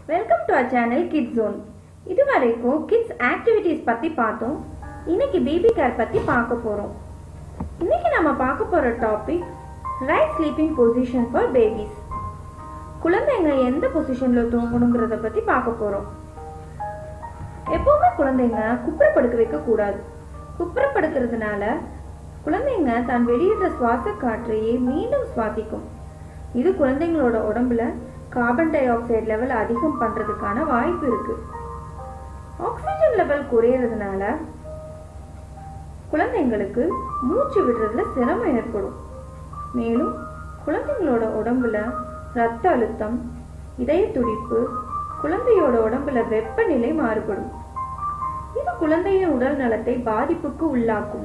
welcome to our channel kids zone இது வரைக்கும் kids activities பற்றி பார்த்தோம் இன்னைக்கு பேபி கேர் பற்றி பார்க்க போகிறோம் இன்னைக்கு நம்ம பார்க்க போகிற topic right sleeping position for babies குழந்தைங்க எந்த பொசிஷனில் தூங்கணுங்கிறத பற்றி பார்க்க போகிறோம் எப்பவுமே குழந்தைங்க குப்புற படுக்க வைக்கக்கூடாது குப்புற படுக்கிறதுனால குழந்தைங்க தான் வெளியிடுற சுவாச காற்றையே மீண்டும் சுவாசிக்கும் இது குழந்தைங்களோட உடம்புல கார்பன் டை ஆக்சைடு லெவல் அதிகம் பண்றதுக்கான வாய்ப்பு இருக்கு ஆக்சிஜன் லெவல் குறையறதுனால குழந்தைங்களுக்கு மூச்சு விடுறதுல சிரமம் ஏற்படும் மேலும் குழந்தைங்களோட உடம்புல ரத்த அழுத்தம் இதய துடிப்பு குழந்தையோட உடம்புல வெப்பநிலை மாறுபடும் இது குழந்தையின் உடல் நலத்தை பாதிப்புக்கு உள்ளாக்கும்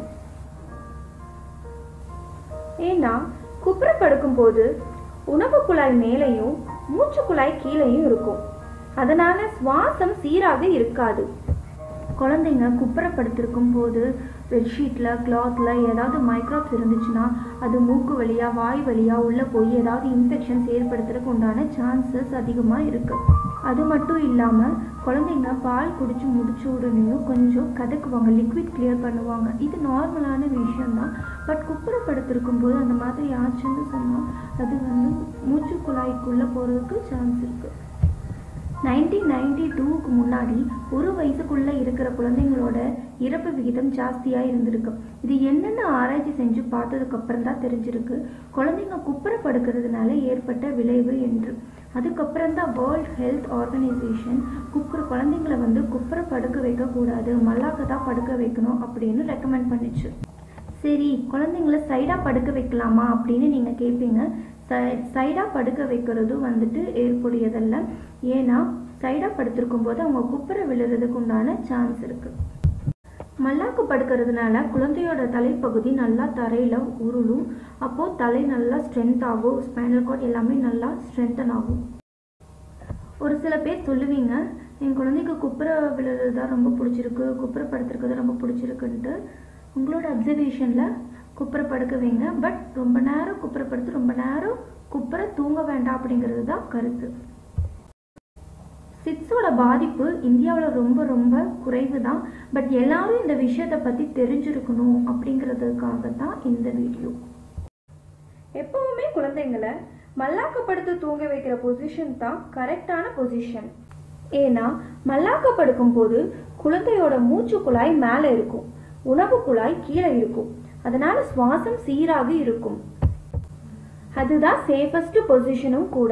ஏன்னா குப்புற படுக்கும் போது உணவு குழாய் மேலேயும் மூச்சு குழாய் கீழேயும் இருக்கும் அதனால சுவாசம் சீராக இருக்காது குழந்தைங்க குப்புறப்படுத்திருக்கும் போது பெட்ஷீட்டில் கிளாத்தில் ஏதாவது மைக்ரோப்ஸ் இருந்துச்சுன்னா அது மூக்கு வழியாக வாய் வழியாக உள்ளே போய் ஏதாவது இன்ஃபெக்ஷன்ஸ் ஏற்படுத்துறதுக்கு உண்டான சான்சஸ் அதிகமாக இருக்குது அது மட்டும் இல்லாமல் குழந்தைங்க பால் குடிச்சு முடிச்ச உடனேயும் கொஞ்சம் கதக்குவாங்க லிக்விட் கிளியர் பண்ணுவாங்க இது நார்மலான விஷயம்தான் பட் குப்புறப்படுத்திருக்கும் போது அந்த மாதிரி ஆச்சுன்னு சொன்னால் அது வந்து மூச்சு குழாய்க்குள்ளே போகிறதுக்கு சான்ஸ் இருக்குது நைன்டீன் நைன்டி டூக்கு முன்னாடி ஒரு வயசுக்குள்ளே இருக்கிற குழந்தைங்களோட இறப்பு விகிதம் ஜாஸ்தியாக இருந்திருக்கு இது என்னென்ன ஆராய்ச்சி செஞ்சு பார்த்ததுக்கு அப்புறம் தான் தெரிஞ்சிருக்கு குழந்தைங்க குப்புறப்படுக்கிறதுனால ஏற்பட்ட விளைவு என்று அதுக்கப்புறம் தான் வேர்ல்ட் ஹெல்த் ஆர்கனைசேஷன் குப்புற குழந்தைங்களை வந்து குப்புற படுக்க வைக்கக்கூடாது மல்லாக்க தான் படுக்க வைக்கணும் அப்படின்னு ரெக்கமெண்ட் பண்ணிச்சு சரி குழந்தைங்கள சைடாக படுக்க வைக்கலாமா அப்படின்னு நீங்கள் கேட்பீங்க சைடாக படுக்க வைக்கிறதும் வந்துட்டு ஏற்புடையதல்ல ஏன்னா சைடாக படுத்திருக்கும் போது அவங்க குப்புற விழுறதுக்கு உண்டான சான்ஸ் இருக்கு மல்லாக்கு படுக்கிறதுனால குழந்தையோட தலைப்பகுதி நல்லா தரையில் உருளும் அப்போது தலை நல்லா ஸ்ட்ரென்த் ஆகும் ஸ்பைனல் கார்ட் எல்லாமே நல்லா ஸ்ட்ரென்தன் ஆகும் ஒரு சில பேர் சொல்லுவீங்க என் குழந்தைக்கு குப்புற விழுறது தான் ரொம்ப பிடிச்சிருக்கு குப்புற படுத்திருக்கிறது ரொம்ப பிடிச்சிருக்குன்ட்டு உங்களோட அப்சர்வேஷனில் குப்புற படுக்க வைங்க பட் ரொம்ப நேரம் குப்புறப்படுத்து ரொம்ப நேரம் குப்புற தூங்க வேண்டாம் அப்படிங்கிறது தான் கருத்து சிட்ஸோட பாதிப்பு இந்தியாவில் ரொம்ப ரொம்ப குறைவு தான் பட் எல்லாரும் இந்த விஷயத்தை பற்றி தெரிஞ்சிருக்கணும் அப்படிங்கிறதுக்காக தான் இந்த வீடியோ எப்பவுமே குழந்தைங்களை மல்லாக்கப்படுத்து தூங்க வைக்கிற பொசிஷன் தான் கரெக்டான பொசிஷன் ஏன்னா மல்லாக்கப்படுக்கும் போது குழந்தையோட மூச்சு குழாய் மேலே இருக்கும் உணவு குழாய் கீழே இருக்கும் அதனால சுவாசம் சீராக இருக்கும் அதுதான் சேஃபஸ்ட் பொசிஷனும் கூட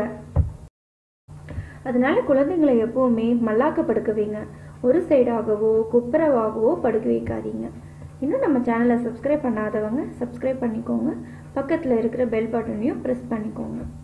அதனால குழந்தைங்களை எப்பவுமே மல்லாக்க படுக்க வைங்க ஒரு சைடாகவோ குப்புறவாகவோ படுக்க வைக்காதீங்க இன்னும் நம்ம சேனலை சப்ஸ்கிரைப் பண்ணாதவங்க சப்ஸ்கிரைப் பண்ணிக்கோங்க பக்கத்தில் இருக்கிற பெல் பட்டனையும் ப்ரெஸ் பண்ணிக்கோங்க